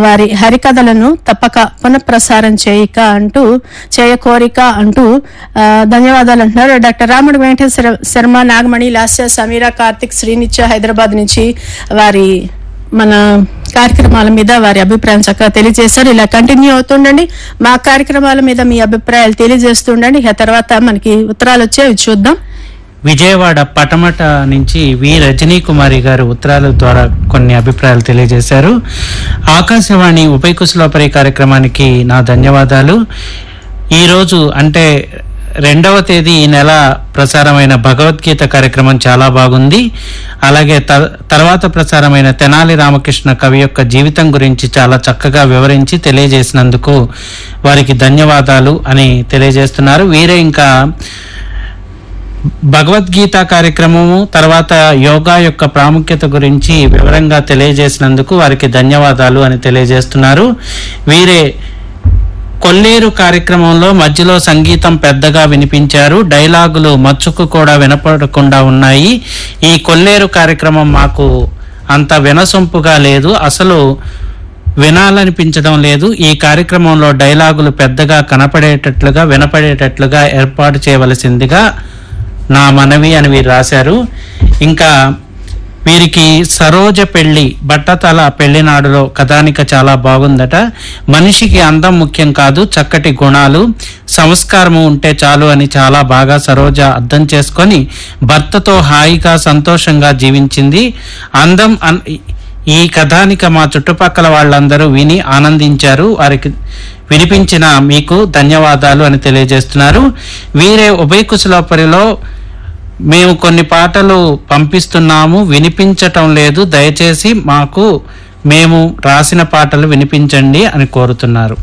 వారి హరికథలను తప్పక పునఃప్రసారం చేయక అంటూ చేయకోరిక అంటూ ఆ, ధన్యవాదాలు అంటున్నారు డాక్టర్ రాముడు వెంకటేశ్వర శర్మ నాగమణి లాస్య సమీరా కార్తిక్ శ్రీనిత్య హైదరాబాద్ నుంచి వారి మన కార్యక్రమాల మీద వారి అభిప్రాయం చక్కగా తెలియజేశారు ఇలా కంటిన్యూ అవుతుండండి మా కార్యక్రమాల మీద మీ అభిప్రాయాలు తెలియజేస్తుండండి ఇక తర్వాత మనకి ఉత్తరాలు వచ్చేవి చూద్దాం విజయవాడ పటమట నుంచి వి రజనీ కుమారి గారు ఉత్తరాల ద్వారా కొన్ని అభిప్రాయాలు తెలియజేశారు ఆకాశవాణి ఉభయ కుశలోపరి కార్యక్రమానికి నా ధన్యవాదాలు ఈరోజు అంటే రెండవ తేదీ ఈ నెల ప్రసారమైన భగవద్గీత కార్యక్రమం చాలా బాగుంది అలాగే త- తర్వాత ప్రసారమైన తెనాలి రామకృష్ణ కవి యొక్క జీవితం గురించి చాలా చక్కగా వివరించి తెలియజేసినందుకు వారికి ధన్యవాదాలు అని తెలియజేస్తున్నారు వీరే ఇంకా భగవద్గీత కార్యక్రమము తర్వాత యోగా యొక్క ప్రాముఖ్యత గురించి వివరంగా తెలియజేసినందుకు వారికి ధన్యవాదాలు అని తెలియజేస్తున్నారు వీరే కొల్లేరు కార్యక్రమంలో మధ్యలో సంగీతం పెద్దగా వినిపించారు డైలాగులు మచ్చుకు కూడా వినపడకుండా ఉన్నాయి ఈ కొల్లేరు కార్యక్రమం మాకు అంత వినసొంపుగా లేదు అసలు వినాలనిపించడం లేదు ఈ కార్యక్రమంలో డైలాగులు పెద్దగా కనపడేటట్లుగా వినపడేటట్లుగా ఏర్పాటు చేయవలసిందిగా నా మనవి అని వీరు రాశారు ఇంకా వీరికి సరోజ పెళ్లి బట్టతల పెళ్లినాడులో కథానిక చాలా బాగుందట మనిషికి అందం ముఖ్యం కాదు చక్కటి గుణాలు సంస్కారము ఉంటే చాలు అని చాలా బాగా సరోజ అర్థం చేసుకొని భర్తతో హాయిగా సంతోషంగా జీవించింది అందం అన్- ఈ కథానిక మా చుట్టుపక్కల వాళ్ళందరూ విని ఆనందించారు వారికి వినిపించిన మీకు ధన్యవాదాలు అని తెలియజేస్తున్నారు వీరే ఉభయ కుశలోపరిలో మేము కొన్ని పాటలు పంపిస్తున్నాము వినిపించటం లేదు దయచేసి మాకు మేము రాసిన పాటలు వినిపించండి అని కోరుతున్నారు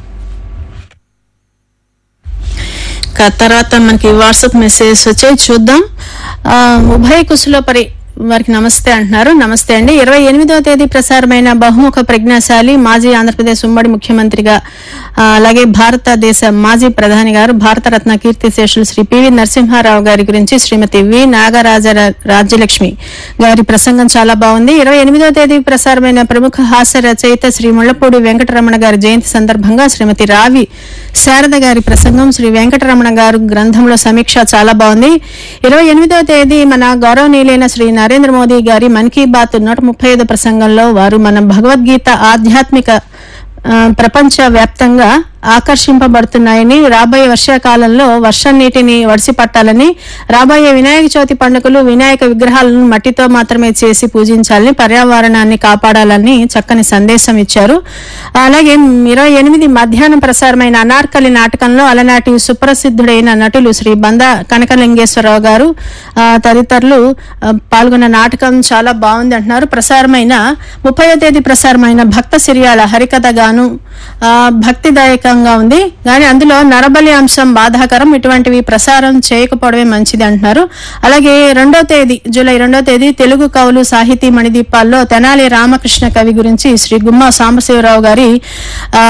ఇక తర్వాత మనకి వాట్సాప్ మెసేజ్ వచ్చాయి చూద్దాం ఆ, ఉభయ కుశలోపరి వారికి నమస్తే అంటున్నారు నమస్తే అండి ఇరవై ఎనిమిదవ తేదీ ప్రసారమైన బహుముఖ ప్రజ్ఞాశాలి మాజీ ఆంధ్రప్రదేశ్ ఉమ్మడి ముఖ్యమంత్రిగా ఆ, అలాగే భారతదేశ మాజీ ప్రధాని గారు భారతరత్న కీర్తి శేషులు శ్రీ పివి నరసింహారావు గారి గురించి శ్రీమతి వి నాగరాజ రాజ్యలక్ష్మి గారి ప్రసంగం చాలా బాగుంది ఇరవై ఎనిమిదవ తేదీ ప్రసారమైన ప్రముఖ హాస్య రచయిత శ్రీ ముళ్లపూడి వెంకటరమణ గారి జయంతి సందర్భంగా శ్రీమతి రావి శారద గారి ప్రసంగం శ్రీ వెంకటరమణ గారు గ్రంథంలో సమీక్ష చాలా బాగుంది ఇరవై ఎనిమిదవ తేదీ మన గౌరవనీయులైన శ్రీ నరేంద్ర మోదీ గారి మన్ కీ బాత్ నూట ముప్పై ఐదు ప్రసంగంలో వారు మన భగవద్గీత ఆధ్యాత్మిక ఆ, ప్రపంచ వ్యాప్తంగా ఆకర్షింపబడుతున్నాయని రాబోయే వర్షాకాలంలో వర్షం నీటిని వడిసి పట్టాలని రాబోయే వినాయక చవితి పండుగలు వినాయక విగ్రహాలను మట్టితో మాత్రమే చేసి పూజించాలని పర్యావరణాన్ని కాపాడాలని చక్కని సందేశం ఇచ్చారు అలాగే ఇరవై ఎనిమిది మధ్యాహ్నం ప్రసారమైన అనార్కలి నాటకంలో అలనాటి సుప్రసిద్ధుడైన నటులు శ్రీ బంద కనకలింగేశ్వరరావు గారు ఆ, తదితరులు ఆ, పాల్గొన్న నాటకం చాలా బాగుంది అంటున్నారు ప్రసారమైన ముప్పయో తేదీ ప్రసారమైన భక్త సిరియాల హరికథ గాను ఆ, భక్తిదాయకంగా ఉంది కానీ అందులో నరబలి అంశం బాధాకరం ఇటువంటివి ప్రసారం చేయకపోవడమే మంచిది అంటున్నారు అలాగే రెండో తేదీ జూలై రెండో తేదీ తెలుగు కవులు సాహితీ మణిదీపాల్లో తెనాలి రామకృష్ణ కవి గురించి శ్రీ గుమ్మా సాంబశివరావు గారి ఆ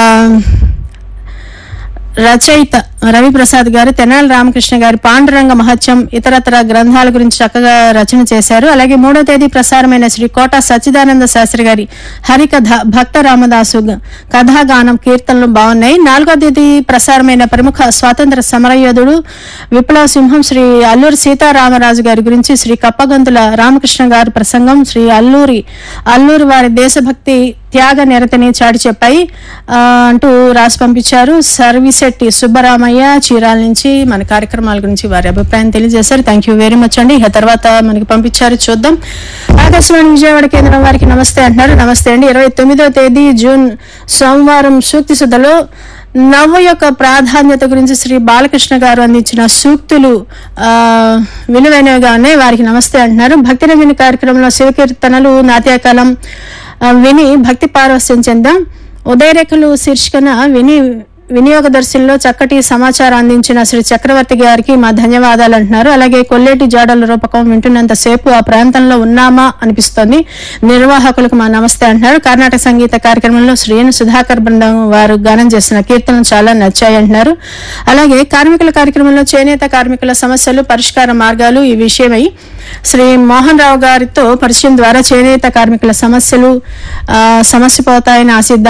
రచయిత రవిప్రసాద్ గారు తెనాలి రామకృష్ణ గారి పాండురంగ మహత్యం ఇతరతర గ్రంథాల గురించి చక్కగా రచన చేశారు అలాగే మూడో తేదీ ప్రసారమైన శ్రీ కోట సచ్చిదానంద శాస్త్రి గారి హరికథ భక్త రామదాసు గ- కథాగానం కీర్తనలు బాగున్నాయి నాలుగో తేదీ ప్రసారమైన ప్రముఖ స్వాతంత్ర సమరయోధుడు విప్లవ సింహం శ్రీ అల్లూరి సీతారామరాజు గారి గురించి శ్రీ కప్పగంతుల రామకృష్ణ గారి ప్రసంగం శ్రీ అల్లూరి అల్లూరి వారి దేశభక్తి త్యాగ నిరతని చాటి చెప్పాయి ఆ, అంటూ రాసి పంపించారు సర్వీసెట్టి సుబ్బరామయ్య చీరాల నుంచి మన కార్యక్రమాల గురించి వారి అభిప్రాయం తెలియజేశారు థ్యాంక్ యూ వెరీ మచ్ అండి ఇక తర్వాత మనకి పంపించారు చూద్దాం ఆకాశవాణి విజయవాడ కేంద్రం వారికి నమస్తే అంటున్నారు నమస్తే అండి ఇరవై తొమ్మిదో తేదీ జూన్ సోమవారం సూక్తి సుధలో నవ్వు యొక్క ప్రాధాన్యత గురించి శ్రీ బాలకృష్ణ గారు అందించిన సూక్తులు ఆ, విలువైనవిగా ఉన్నాయి వారికి నమస్తే అంటున్నారు భక్తి రంజని కార్యక్రమంలో శివకీర్తనలు నాట్యకాలం ఆ, విని భక్తి పారవస్యం చెందాం ఉదయరేఖలు శీర్షికన విని వినియోగదర్శిలో చక్కటి సమాచారం అందించిన శ్రీ చక్రవర్తి గారికి మా ధన్యవాదాలు అంటున్నారు అలాగే కొల్లేటి జాడల రూపకం వింటున్నంత సేపు ఆ ప్రాంతంలో ఉన్నామా అనిపిస్తోంది నిర్వాహకులకు మా నమస్తే అంటున్నారు కర్ణాటక సంగీత కార్యక్రమంలో శ్రీను సుధాకర్ బృందం వారు గానం చేసిన కీర్తనలు చాలా నచ్చాయి అంటున్నారు అలాగే కార్మికుల కార్యక్రమంలో చేనేత కార్మికుల సమస్యలు పరిష్కార మార్గాలు ఈ విషయమై శ్రీ మోహన్ రావు గారితో పరిచయం ద్వారా చేనేత కార్మికుల సమస్యలు ఆ, సమస్య పోతాయని ఆశిద్దాం